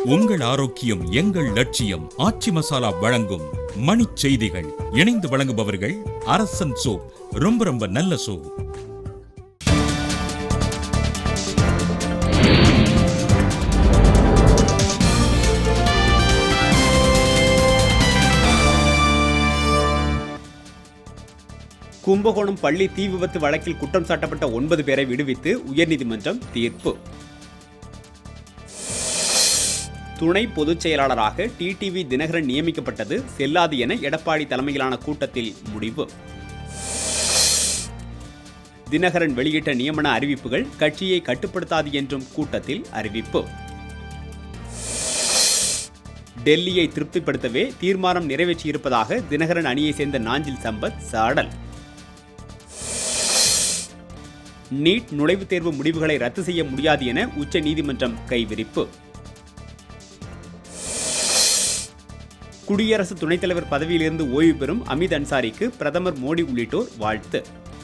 உங்கள் ஆரோக்கியம் எங்கள் லட்சியம் ஆச்சி மசாலா வழங்கும் மணிச் செய்திகள் இணைந்து வழங்குபவர்கள் அரசன் சோப் ரொம்ப ரொம்ப நல்ல சோப் கும்பகோணம் பள்ளி தீ விபத்து வழக்கில் குற்றம் சாட்டப்பட்ட ஒன்பது பேரை விடுவித்து உயர்நீதிமன்றம் தீர்ப்பு துணை பொதுச் செயலாளராக டிடிவி தினகரன் நியமிக்கப்பட்டது செல்லாது என எடப்பாடி தலைமையிலான கூட்டத்தில் முடிவு தினகரன் வெளியிட்ட நியமன அறிவிப்புகள் கட்சியை கட்டுப்படுத்தாது என்றும் கூட்டத்தில் அறிவிப்பு டெல்லியை திருப்திப்படுத்தவே தீர்மானம் நிறைவேற்றியிருப்பதாக தினகரன் அணியை சேர்ந்த நாஞ்சில் சம்பத் சாடல் நீட் நுழைவுத் தேர்வு முடிவுகளை ரத்து செய்ய முடியாது என உச்ச நீதிமன்றம் கைவிரிப்பு குடியரசு துணைத் தலைவர் பதவியிலிருந்து ஓய்வு பெறும் அமித் அன்சாரிக்கு பிரதமர் மோடி உள்ளிட்டோர் வாழ்த்து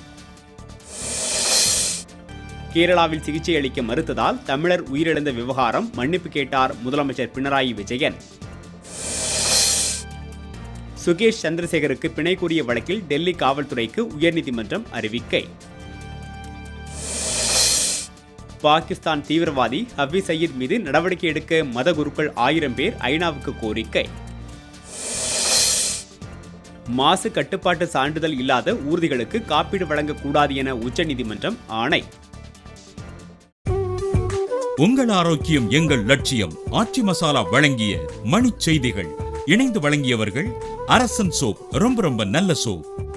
கேரளாவில் சிகிச்சை அளிக்க மறுத்ததால் தமிழர் உயிரிழந்த விவகாரம் மன்னிப்பு கேட்டார் முதலமைச்சர் பினராயி விஜயன் சுகேஷ் சந்திரசேகருக்கு பிணை கூறிய வழக்கில் டெல்லி காவல்துறைக்கு உயர்நீதிமன்றம் அறிவிக்கை பாகிஸ்தான் தீவிரவாதி ஹபீஸ் சயீத் மீது நடவடிக்கை எடுக்க மத குருக்கள் ஆயிரம் பேர் ஐநாவுக்கு கோரிக்கை மாசு கட்டுப்பாட்டு சான்றிதழ் இல்லாத ஊர்திகளுக்கு காப்பீடு வழங்கக்கூடாது என உச்சநீதிமன்றம் ஆணை உங்கள் ஆரோக்கியம் எங்கள் லட்சியம் ஆச்சி மசாலா வழங்கிய மணிச் செய்திகள் இணைந்து வழங்கியவர்கள் அரசன் சோப் ரொம்ப ரொம்ப நல்ல சோப்